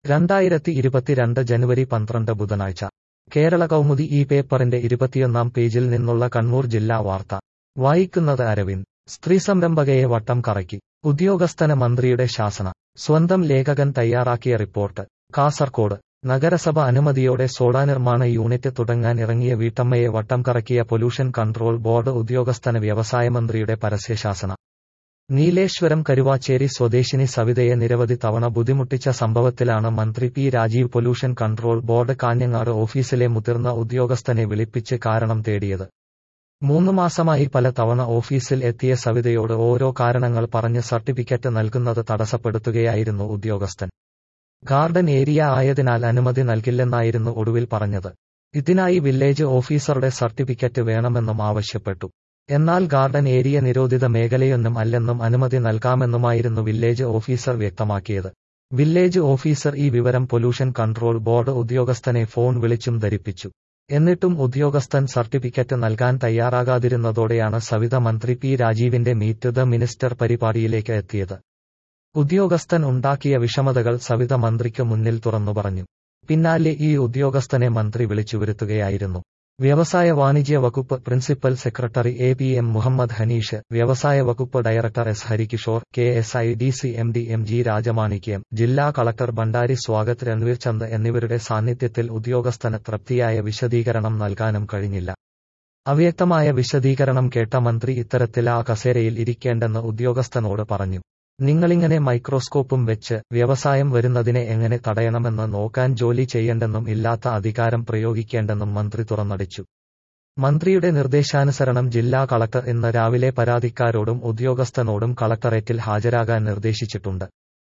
രണ്ടായിരത്തി ഇരുപത്തിരണ്ട് ജനുവരി പന്ത്രണ്ട് ബുധനാഴ്ച കേരള കൗമുദി ഈ പേപ്പറിന്റെ ഇരുപത്തിയൊന്നാം പേജിൽ നിന്നുള്ള കണ്ണൂർ ജില്ലാ വാർത്ത വായിക്കുന്നത് അരവിന്ദ് സ്ത്രീ സംരംഭകയെ വട്ടം കറക്കി ഉദ്യോഗസ്ഥന മന്ത്രിയുടെ ശാസന സ്വന്തം ലേഖകൻ തയ്യാറാക്കിയ റിപ്പോർട്ട് കാസർകോട് നഗരസഭ അനുമതിയോടെ സോഡാ നിർമ്മാണ യൂണിറ്റ് തുടങ്ങാൻ ഇറങ്ങിയ വീട്ടമ്മയെ വട്ടം കറക്കിയ പൊല്യൂഷൻ കൺട്രോൾ ബോർഡ് ഉദ്യോഗസ്ഥന് വ്യവസായമന്ത്രിയുടെ പരസ്യശാസന നീലേശ്വരം കരുവാച്ചേരി സ്വദേശിനി സവിതയെ നിരവധി തവണ ബുദ്ധിമുട്ടിച്ച സംഭവത്തിലാണ് മന്ത്രി P Rajeev pollution control board Kanhangad ഓഫീസിലെ മുതിർന്ന ഉദ്യോഗസ്ഥനെ വിളിപ്പിച്ച് കാരണം തേടിയത് മൂന്ന് മാസമായി പല തവണ ഓഫീസിൽ എത്തിയ സവിതയോട് ഓരോ കാരണങ്ങൾ പറഞ്ഞ് സർട്ടിഫിക്കറ്റ് നൽകുന്നത് തടസ്സപ്പെടുത്തുകയായിരുന്നു ഉദ്യോഗസ്ഥൻ ഗാർഡൻ ഏരിയ ആയതിനാൽ അനുമതി നൽകില്ലെന്നായിരുന്നു ഒടുവിൽ പറഞ്ഞത് ഇതിനായി വില്ലേജ് ഓഫീസറുടെ സർട്ടിഫിക്കറ്റ് വേണമെന്നും ആവശ്യപ്പെട്ടു എന്നാൽ ഗാർഡൻ ഏരിയ നിരോധിത മേഖലയൊന്നും അല്ലെന്നും അനുമതി നൽകാമെന്നുമായിരുന്നു വില്ലേജ് ഓഫീസർ വ്യക്തമാക്കിയത് വില്ലേജ് ഓഫീസർ ഈ വിവരം പൊല്യൂഷൻ കൺട്രോൾ ബോർഡ് ഉദ്യോഗസ്ഥനെ ഫോൺ വിളിച്ചും ധരിപ്പിച്ചു എന്നിട്ടും ഉദ്യോഗസ്ഥൻ സർട്ടിഫിക്കറ്റ് നൽകാൻ തയ്യാറാകാതിരുന്നതോടെയാണ് സവിത മന്ത്രി പി രാജീവിന്റെ മീറ്റ് ദ മിനിസ്റ്റർ പരിപാടിയിലേക്ക് എത്തിയത് ഉദ്യോഗസ്ഥൻ ഉണ്ടാക്കിയ വിഷമതകൾ സവിത മന്ത്രിക്ക് മുന്നിൽ തുറന്നു പറഞ്ഞു പിന്നാലെ ഈ ഉദ്യോഗസ്ഥനെ മന്ത്രി വിളിച്ചുവരുത്തുകയായിരുന്നു വ്യവസായ വാണിജ്യ വകുപ്പ് principal secretary A P M Muhammad Hanish വ്യവസായ വകുപ്പ് director S Harikishore K S I D C M D M G Rajamanickam ജില്ലാ കളക്ടർ ഭണ്ഡാരി സ്വാഗത് രൺവീർ ചന്ദ് എന്നിവരുടെ സാന്നിധ്യത്തിൽ ഉദ്യോഗസ്ഥന് തൃപ്തിയായ വിശദീകരണം നൽകാനും കഴിഞ്ഞില്ല അവ്യക്തമായ വിശദീകരണം കേട്ട മന്ത്രി ഇത്തരത്തിൽ ആ കസേരയിൽ ഇരിക്കേണ്ടെന്ന് ഉദ്യോഗസ്ഥനോട് പറഞ്ഞു നിങ്ങളിങ്ങനെ മൈക്രോസ്കോപ്പും വെച്ച് വ്യവസായം വരുന്നതിനെ എങ്ങനെ തടയണമെന്ന് നോക്കാൻ ജോലി ചെയ്യണ്ടെന്നും ഇല്ലാത്ത അധികാരം പ്രയോഗിക്കേണ്ടെന്നും മന്ത്രി തുറന്നടിച്ചു മന്ത്രിയുടെ നിർദ്ദേശാനുസരണം ജില്ലാ കളക്ടർ ഇന്ന് രാവിലെ പരാതിക്കാരോടും ഉദ്യോഗസ്ഥനോടും കളക്ടറേറ്റിൽ ഹാജരാകാൻ നിർദ്ദേശിച്ചിട്ടുണ്ട്